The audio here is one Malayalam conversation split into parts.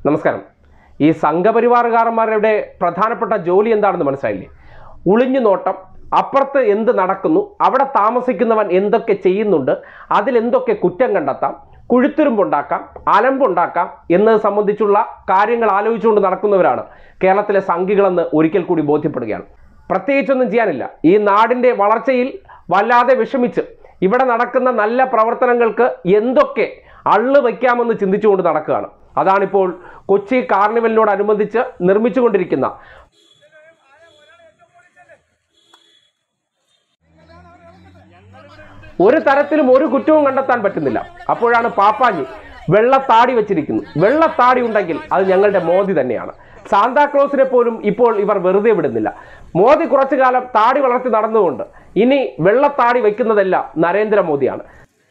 നമസ്കാരം ഈ സംഘപരിവാറുകാരന്മാരുടെ പ്രധാനപ്പെട്ട ജോലി എന്താണെന്ന് മനസ്സിലായില്ലേ ഒളിഞ്ഞു നോട്ടം അപ്പുറത്ത് എന്ത് നടക്കുന്നു അവിടെ താമസിക്കുന്നവൻ എന്തൊക്കെ ചെയ്യുന്നുണ്ട് അതിലെന്തൊക്കെ കുറ്റം കണ്ടെത്താം കുഴുത്തുരുമ്പുണ്ടാക്കാം അലമ്പുണ്ടാക്കാം എന്നത് സംബന്ധിച്ചുള്ള കാര്യങ്ങൾ ആലോചിച്ചുകൊണ്ട് നടക്കുന്നവരാണ് കേരളത്തിലെ സംഘികളെന്ന് ഒരിക്കൽ കൂടി ബോധ്യപ്പെടുകയാണ് പ്രത്യേകിച്ചൊന്നും ചെയ്യാനില്ല ഈ നാടിൻ്റെ വളർച്ചയിൽ വല്ലാതെ വിഷമിച്ച് ഇവിടെ നടക്കുന്ന നല്ല പ്രവർത്തനങ്ങൾക്ക് എന്തൊക്കെ അള്ളു വയ്ക്കാമെന്ന് ചിന്തിച്ചുകൊണ്ട് നടക്കുകയാണ് അതാണിപ്പോൾ കൊച്ചി കാർണിവലിനോടനുബന്ധിച്ച് നിർമ്മിച്ചുകൊണ്ടിരിക്കുന്ന ഒരു തരത്തിലും ഒരു കുറ്റവും കണ്ടെത്താൻ പറ്റുന്നില്ല അപ്പോഴാണ് പാപ്പാഞ്ഞി വെള്ളത്താടി വെച്ചിരിക്കുന്നു വെള്ളത്താടി ഉണ്ടെങ്കിൽ അത് ഞങ്ങളുടെ മോദി തന്നെയാണ് സാന്താക്ലോസിനെ പോലും ഇപ്പോൾ ഇവർ വെറുതെ വിടുന്നില്ല മോദി കുറച്ചു കാലം താടി വളർത്തി നടന്നുകൊണ്ട് ഇനി വെള്ളത്താടി വയ്ക്കുന്നതെല്ലാം നരേന്ദ്രമോദിയാണ്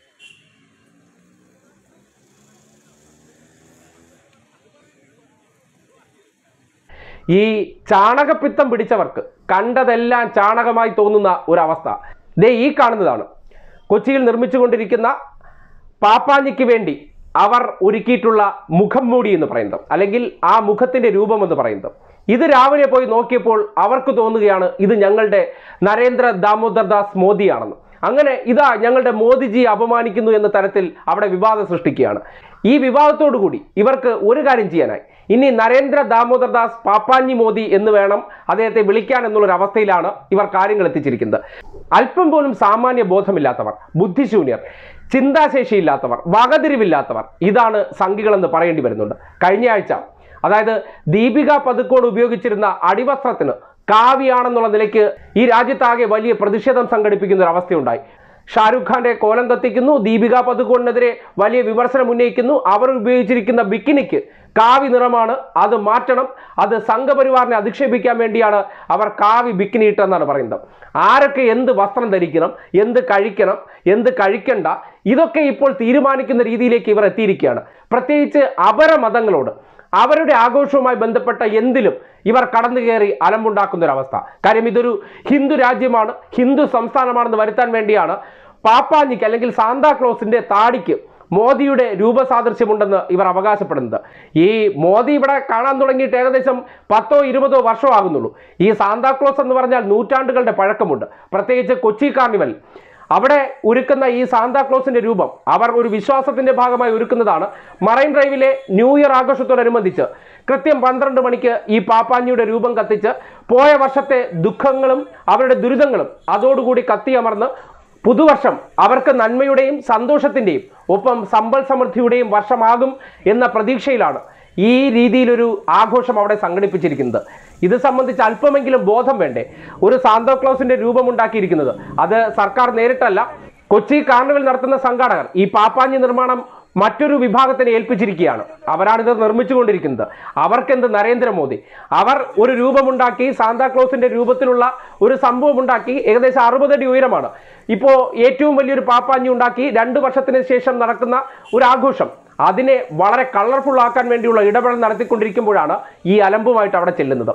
ഈ ചാണകപ്പിത്തം പിടിച്ചവർക്ക് കണ്ടതെല്ലാം ചാണകമായി തോന്നുന്ന ഒരവസ്ഥ ദേ ഈ കാണുന്നതാണ് കൊച്ചിയിൽ നിർമ്മിച്ചുകൊണ്ടിരിക്കുന്ന പാപ്പാഞ്ഞിക്ക് വേണ്ടി അവർ ഒരുക്കിയിട്ടുള്ള മുഖം മൂടി എന്ന് പറയുന്നത് അല്ലെങ്കിൽ ആ മുഖത്തിന്റെ രൂപം എന്ന് പറയുന്നത് ഇത് രാവിലെ പോയി നോക്കിയപ്പോൾ അവർക്ക് തോന്നുകയാണ് ഇത് ഞങ്ങളുടെ നരേന്ദ്ര ദാമോദർ ദാസ് മോദിയാണെന്ന് അങ്ങനെ ഇതാ ഞങ്ങളുടെ മോദിജിയെ അപമാനിക്കുന്നു എന്ന തരത്തിൽ അവിടെ വിവാദം സൃഷ്ടിക്കുകയാണ് ഈ വിവാദത്തോടു കൂടി ഇവർക്ക് ഒരു കാര്യം ചെയ്യാനായി ഇനി നരേന്ദ്ര ദാമോദർ ദാസ് പാപ്പാഞ്ഞി മോദി എന്ന് വേണം അദ്ദേഹത്തെ വിളിക്കാൻ എന്നുള്ളൊരു അവസ്ഥയിലാണ് ഇവർ കാര്യങ്ങൾ എത്തിച്ചിരിക്കുന്നത് അല്പം പോലും സാമാന്യ ബോധമില്ലാത്തവർ ബുദ്ധിശൂന്യർ ചിന്താശേഷിയില്ലാത്തവർ വകതിരിവില്ലാത്തവർ ഇതാണ് സംഘികളെന്ന് പറയേണ്ടി വരുന്നുണ്ട് കഴിഞ്ഞ ആഴ്ച അതായത് ദീപിക പതുക്കോട് ഉപയോഗിച്ചിരുന്ന അടിവസ്ത്രത്തിന് കാവ്യാണെന്നുള്ള നിലയ്ക്ക് ഈ രാജ്യത്താകെ വലിയ പ്രതിഷേധം സംഘടിപ്പിക്കുന്ന ഒരു അവസ്ഥയുണ്ടായി ഷാരൂഖ് ഖാന്റെ കോലം കത്തിക്കുന്നു ദീപിക പതുക്കോണിനെതിരെ വലിയ വിമർശനം ഉന്നയിക്കുന്നു അവർ ഉപയോഗിച്ചിരിക്കുന്ന ബിക്കിനിക്ക് കാവി നിറമാണ് അത് മാറ്റണം അത് സംഘപരിവാറിനെ അധിക്ഷേപിക്കാൻ വേണ്ടിയാണ് അവർ കാവി ബിക്കിനി ഇട്ടെന്നാണ് പറയുന്നത് ആരൊക്കെ എന്ത് വസ്ത്രം ധരിക്കണം എന്ത് കഴിക്കണം എന്ത് കഴിക്കണ്ട ഇതൊക്കെ ഇപ്പോൾ തീരുമാനിക്കുന്ന രീതിയിലേക്ക് ഇവർ എത്തിയിരിക്കുകയാണ് പ്രത്യേകിച്ച് അപരമതങ്ങളോട് അവരുടെ ആഘോഷവുമായി ബന്ധപ്പെട്ട എന്തിലും ഇവർ കടന്നു കയറി അലമ്പുണ്ടാക്കുന്ന ഒരു അവസ്ഥ കാര്യം ഇതൊരു ഹിന്ദു രാജ്യമാണ് ഹിന്ദു സംസ്ഥാനമാണെന്ന് വരുത്താൻ വേണ്ടിയാണ് പാപ്പാഞ്ഞിക്ക് അല്ലെങ്കിൽ സാന്താക്ലോസിന്റെ താടിക്ക് മോദിയുടെ രൂപസാദൃശ്യമുണ്ടെന്ന് ഇവർ അവകാശപ്പെടുന്നത് ഈ മോദി ഇവിടെ കാണാൻ തുടങ്ങിയിട്ട് ഏകദേശം പത്തോ ഇരുപതോ വർഷമാകുന്നുള്ളൂ ഈ സാന്താക്ലോസ് എന്ന് പറഞ്ഞാൽ നൂറ്റാണ്ടുകളുടെ പഴക്കമുണ്ട് പ്രത്യേകിച്ച് കൊച്ചി കാർണിവൽ അവിടെ ഒരുക്കുന്ന ഈ സാന്താക്ലോസിന്റെ രൂപം അവർ ഒരു വിശ്വാസത്തിന്റെ ഭാഗമായി ഒരുക്കുന്നതാണ് മറൈൻ ഡ്രൈവിലെ ന്യൂ ഇയർ ആഘോഷത്തോടനുബന്ധിച്ച് കൃത്യം പന്ത്രണ്ട് മണിക്ക് ഈ പാപ്പാഞ്ഞിയുടെ രൂപം കത്തിച്ച് പോയ വർഷത്തെ ദുഃഖങ്ങളും അവരുടെ ദുരിതങ്ങളും അതോടുകൂടി കത്തിയമർന്ന് പുതുവർഷം അവർക്ക് നന്മയുടെയും സന്തോഷത്തിന്റെയും ഒപ്പം സമ്പൽ സമൃദ്ധിയുടെയും വർഷമാകും എന്ന പ്രതീക്ഷയിലാണ് ഈ രീതിയിലൊരു ആഘോഷം അവിടെ സംഘടിപ്പിച്ചിരിക്കുന്നത് ഇത് സംബന്ധിച്ച് അല്പമെങ്കിലും ബോധം വേണ്ടേ ഒരു സാന്തോക്ലോസിന്റെ രൂപമുണ്ടാക്കിയിരിക്കുന്നത് അത് സർക്കാർ നേരിട്ടല്ല കൊച്ചി കാർണിവൽ നടത്തുന്ന സംഘാടകർ ഈ പാപ്പാഞ്ഞി നിർമ്മാണം മറ്റൊരു വിഭാഗത്തിനെ ഏൽപ്പിച്ചിരിക്കുകയാണ് അവരാണിത് നിർമ്മിച്ചുകൊണ്ടിരിക്കുന്നത് അവർക്കെന്ത് നരേന്ദ്രമോദി അവർ ഒരു രൂപമുണ്ടാക്കി സാന്താക്ലോസിന്റെ രൂപത്തിലുള്ള ഒരു സംഭവം ഉണ്ടാക്കി ഏകദേശം അറുപതടി ഉയരമാണ് ഇപ്പോൾ ഏറ്റവും വലിയൊരു പാപ്പാഞ്ഞി ഉണ്ടാക്കി രണ്ട് വർഷത്തിന് ശേഷം നടക്കുന്ന ഒരു ആഘോഷം അതിനെ വളരെ കളർഫുൾ ആക്കാൻ വേണ്ടിയുള്ള ഇടപെടൽ നടത്തിക്കൊണ്ടിരിക്കുമ്പോഴാണ് ഈ അലമ്പുമായിട്ട് അവിടെ ചെല്ലുന്നത്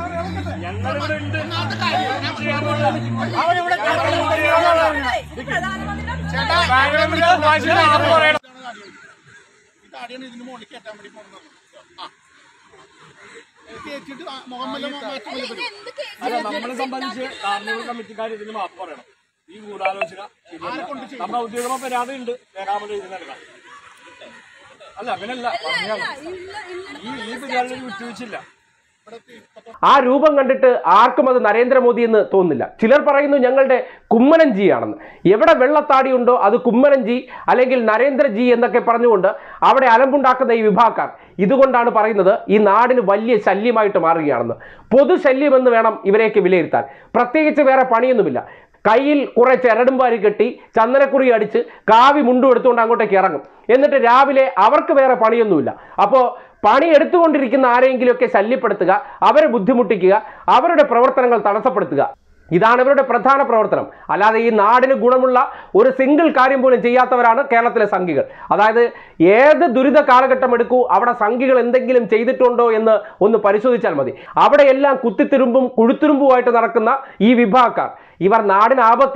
താടിയാണ് ഇതിന് മുകളിൽ കയറ്റാൻ വേണ്ടി പോകുന്നത് ആ കയറ്റിട്ട് മുഖമെല്ലാം മാറ്റി മതി വരും. അല്ല നമ്മളെ സംബന്ധിച്ച് കാർണിവൽ കമ്മിറ്റിക്കാർ ഇതിന് മാപ്പ് പറയണം ഈ ഗൂഢാലോചന ശരിയല്ല. നമ്മുടെ ഔദ്യോഗിക പരാതി ഉണ്ട് രേഖാമൂലം എഴുതി നൽകാം അല്ല അങ്ങനെയല്ല പറഞ്ഞാൽ ഈ ഈ പരിപാടിയിൽ വിട്ടുവീഴ്ചയില്ല ആ രൂപം കണ്ടിട്ട് ആർക്കും അത് നരേന്ദ്രമോദി എന്ന് തോന്നുന്നില്ല ചിലർ പറയുന്നു ഞങ്ങളുടെ കുമ്മനൻജി ആണെന്ന് എവിടെ വെള്ളത്താടി ഉണ്ടോ അത് കുമ്മനൻജി അല്ലെങ്കിൽ നരേന്ദ്രജി എന്നൊക്കെ പറഞ്ഞുകൊണ്ട് അവിടെ അലമ്പുണ്ടാക്കുന്ന ഈ വിഭാഗക്കാർ ഇതുകൊണ്ടാണ് പറയുന്നത് ഈ നാടിന് വലിയ ശല്യമായിട്ട് മാറുകയാണെന്ന് പൊതുശല്യം എന്ന് വേണം ഇവരെയൊക്കെ വിലയിരുത്താൻ പ്രത്യേകിച്ച് വേറെ പണിയൊന്നുമില്ല കയ്യിൽ കുറെ ചരടും വാരി കെട്ടി ചന്ദനക്കുറി അടിച്ച് കാവി മുണ്ടും എടുത്തുകൊണ്ട് അങ്ങോട്ടേക്ക് ഇറങ്ങും എന്നിട്ട് രാവിലെ അവർക്ക് വേറെ പണിയൊന്നുമില്ല അപ്പോൾ പണി എടുത്തുകൊണ്ടിരിക്കുന്ന ആരെങ്കിലുമൊക്കെ ശല്യപ്പെടുത്തുക അവരെ ബുദ്ധിമുട്ടിക്കുക അവരുടെ പ്രവർത്തനങ്ങൾ തടസ്സപ്പെടുത്തുക ഇതാണ് ഇവരുടെ പ്രധാന പ്രവർത്തനം അല്ലാതെ ഈ നാടിന് ഗുണമുള്ള ഒരു സിംഗിൾ കാര്യം പോലും ചെയ്യാത്തവരാണ് കേരളത്തിലെ സംഘികൾ അതായത് ഏത് ദുരിത കാലഘട്ടം എടുക്കൂ അവിടെ സംഘികൾ എന്തെങ്കിലും ചെയ്തിട്ടുണ്ടോ എന്ന് ഒന്ന് പരിശോധിച്ചാൽ മതി അവിടെയെല്ലാം കുത്തിത്തിരുമ്പും കുഴുത്തുരുമ്പുമായിട്ട് നടക്കുന്ന ഈ വിഭാഗക്കാർ ഇവർ നാടിന് ആപത്താണ്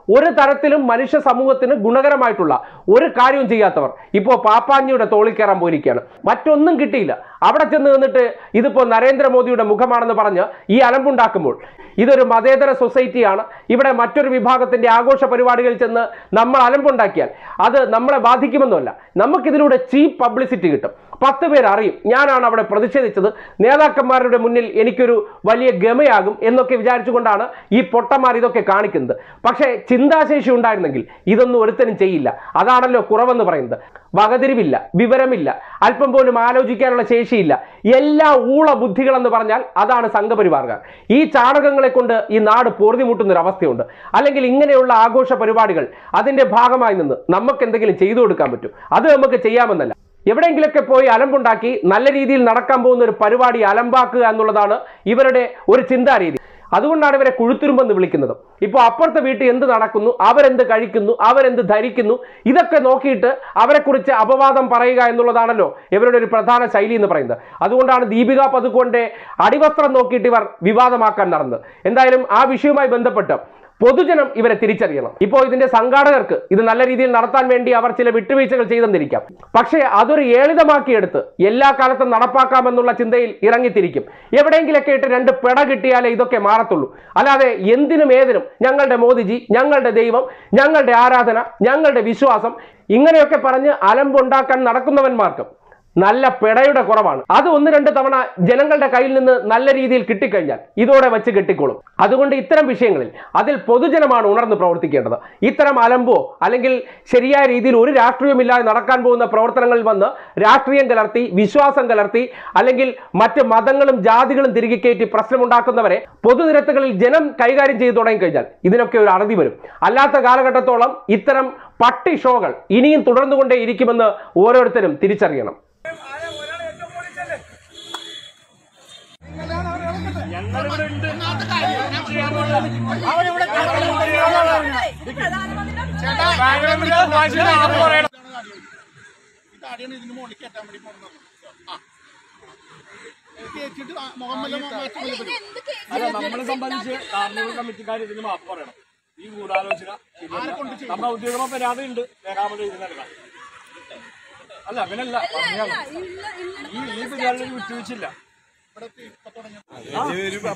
ഒരു തരത്തിലും മനുഷ്യ സമൂഹത്തിന് ഗുണകരമായിട്ടുള്ള ഒരു കാര്യവും ചെയ്യാത്തവർ ഇപ്പോൾ പാപ്പാഞ്ഞിയുടെ തോളിൽ കയറാൻ പോയിരിക്കുകയാണ് മറ്റൊന്നും കിട്ടിയില്ല അവിടെ ചെന്ന് നിന്നിട്ട് ഇതിപ്പോൾ നരേന്ദ്രമോദിയുടെ മുഖമാണെന്ന് പറഞ്ഞ് ഈ അലമ്പുണ്ടാക്കുമ്പോൾ ഇതൊരു മതേതര സൊസൈറ്റിയാണ് ഇവിടെ മറ്റൊരു വിഭാഗത്തിന്റെ ആഘോഷ പരിപാടികളിൽ ചെന്ന് നമ്മൾ അലമ്പുണ്ടാക്കിയാൽ അത് നമ്മളെ ബാധിക്കുമെന്നല്ല നമുക്കിതിലൂടെ ചീപ്പ് പബ്ലിസിറ്റി കിട്ടും പത്ത് പേർ അറിയും ഞാനാണ് അവിടെ പ്രതിഷേധിച്ചത് നേതാക്കന്മാരുടെ മുന്നിൽ എനിക്കൊരു വലിയ ഗമയാകും എന്നൊക്കെ വിചാരിച്ചുകൊണ്ടാണ് ഈ പൊട്ടന്മാർ ഇതൊക്കെ കാണിക്കുന്നത് പക്ഷേ ചിന്താശേഷി ഉണ്ടായിരുന്നെങ്കിൽ ഇതൊന്നും ഒരുത്തനും ചെയ്യില്ല അതാണല്ലോ കുറവെന്ന് പറയുന്നത് വകതിരിവില്ല വിവരമില്ല അല്പം പോലും ആലോചിക്കാനുള്ള ശേഷിയില്ല എല്ലാ ഊള ബുദ്ധികളെന്ന് പറഞ്ഞാൽ അതാണ് സംഘപരിവാർക്കാർ ഈ ചാണകങ്ങളെ കൊണ്ട് ഈ നാട് പൊറുതിമുട്ടുന്ന ഒരു അവസ്ഥയുണ്ട് അല്ലെങ്കിൽ ഇങ്ങനെയുള്ള ആഘോഷ പരിപാടികൾ അതിന്റെ ഭാഗമായി നിന്ന് നമുക്ക് എന്തെങ്കിലും ചെയ്തു കൊടുക്കാൻ പറ്റും അത് നമുക്ക് ചെയ്യാമെന്നല്ല എവിടെയെങ്കിലൊക്കെ പോയി അലമ്പുണ്ടാക്കി നല്ല രീതിയിൽ നടക്കാൻ പോകുന്ന ഒരു പരിപാടി അലമ്പാക്കുക എന്നുള്ളതാണ് ഇവരുടെ ഒരു ചിന്താരീതി അതുകൊണ്ടാണ് ഇവരെ കുഴുത്തുരുമ്പെന്ന് വിളിക്കുന്നത് ഇപ്പോൾ അപ്പുറത്തെ വീട്ടിൽ എന്ത് നടക്കുന്നു അവരെന്ത് കഴിക്കുന്നു അവരെന്ത് ധരിക്കുന്നു ഇതൊക്കെ നോക്കിയിട്ട് അവരെക്കുറിച്ച് അപവാദം പറയുക എന്നുള്ളതാണല്ലോ ഇവരുടെ ഒരു പ്രധാന ശൈലി എന്ന് പറയുന്നത് അതുകൊണ്ടാണ് ദീപിക പതുക്കോന്റെ അടിവസ്ത്രം നോക്കിയിട്ട് ഇവർ വിവാദമാക്കാൻ നടന്നത് എന്തായാലും ആ വിഷയവുമായി ബന്ധപ്പെട്ട് പൊതുജനം ഇവരെ തിരിച്ചറിയണം ഇപ്പോൾ ഇതിന്റെ സംഘാടകർക്ക് ഇത് നല്ല രീതിയിൽ നടത്താൻ വേണ്ടി അവർ ചില വിട്ടുവീഴ്ചകൾ ചെയ്തെന്നിരിക്കാം പക്ഷേ അതൊരു ഏളിതമാക്കിയെടുത്ത് എല്ലാ കാലത്തും നടപ്പാക്കാമെന്നുള്ള ചിന്തയിൽ ഇറങ്ങിത്തിരിക്കും എവിടെയെങ്കിലൊക്കെ ഇട്ട് രണ്ട് പെട കിട്ടിയാലേ ഇതൊക്കെ മാറത്തുള്ളൂ അല്ലാതെ എന്തിനും ഏതിനും ഞങ്ങളുടെ മോദിജി ഞങ്ങളുടെ ദൈവം ഞങ്ങളുടെ ആരാധന ഞങ്ങളുടെ വിശ്വാസം ഇങ്ങനെയൊക്കെ പറഞ്ഞ് അലമ്പുണ്ടാക്കാൻ നടക്കുന്നവന്മാർക്ക് നല്ല പെടയുടെ കുറവാണ് അത് ഒന്ന് രണ്ട് തവണ ജനങ്ങളുടെ കയ്യിൽ നിന്ന് നല്ല രീതിയിൽ കിട്ടിക്കഴിഞ്ഞാൽ ഇതോടെ വെച്ച് കെട്ടിക്കോളും അതുകൊണ്ട് ഇത്തരം വിഷയങ്ങളിൽ അതിൽ പൊതുജനമാണ് ഉണർന്ന് പ്രവർത്തിക്കേണ്ടത് ഇത്തരം അലമ്പോ അല്ലെങ്കിൽ ശരിയായ രീതിയിൽ ഒരു രാഷ്ട്രീയമില്ലാതെ നടക്കാൻ പോകുന്ന പ്രവർത്തനങ്ങളിൽ വന്ന് രാഷ്ട്രീയം കലർത്തി വിശ്വാസം കലർത്തി അല്ലെങ്കിൽ മറ്റ് മതങ്ങളും ജാതികളും തിരികെ കയറ്റി പ്രശ്നമുണ്ടാക്കുന്നവരെ പൊതുനിരത്തുകളിൽ ജനം കൈകാര്യം ചെയ്തു തുടങ്ങിക്കഴിഞ്ഞാൽ ഇതിനൊക്കെ ഒരു അറുതി വരും അല്ലാത്ത കാലഘട്ടത്തോളം ഇത്തരം പട്ടി ഷോകൾ ഇനിയും തുടർന്നുകൊണ്ടേ ഇരിക്കുമെന്ന് ഓരോരുത്തരും തിരിച്ചറിയണം ഞങ്ങളിവിടെ ഉണ്ട് ബാംഗ്ലൂരിൽ വാശിയിൽ ആപ്പ് പറയണം ഈ താടിയാണ് ഇതിന് മുകളിൽ കയറ്റാൻ വേണ്ടി പോകുന്നത് ആ കയറ്റിട്ട് ആ മുഖമ്മല മാറ്റി വരും അല്ല നമ്മളെ സംബന്ധിച്ച് കാർണിവൽ കമ്മിറ്റിക്കാർ ഇതിന് മാപ്പ് പറയണം ഈ ഗൂഢാലോചന ശരിയല്ല. നമ്മുടെ ഔദ്യോഗിക പരാതി ഉണ്ട് രേഖാമൂലം എഴുതി നൽകാം അല്ല അങ്ങനെയല്ല പറഞ്ഞാണ് ഈ ഈ പരിപാടിയിൽ വിട്ടുവീഴ്ചയില്ല ഇവിടെ ഇപ്പൊ തുടങ്ങി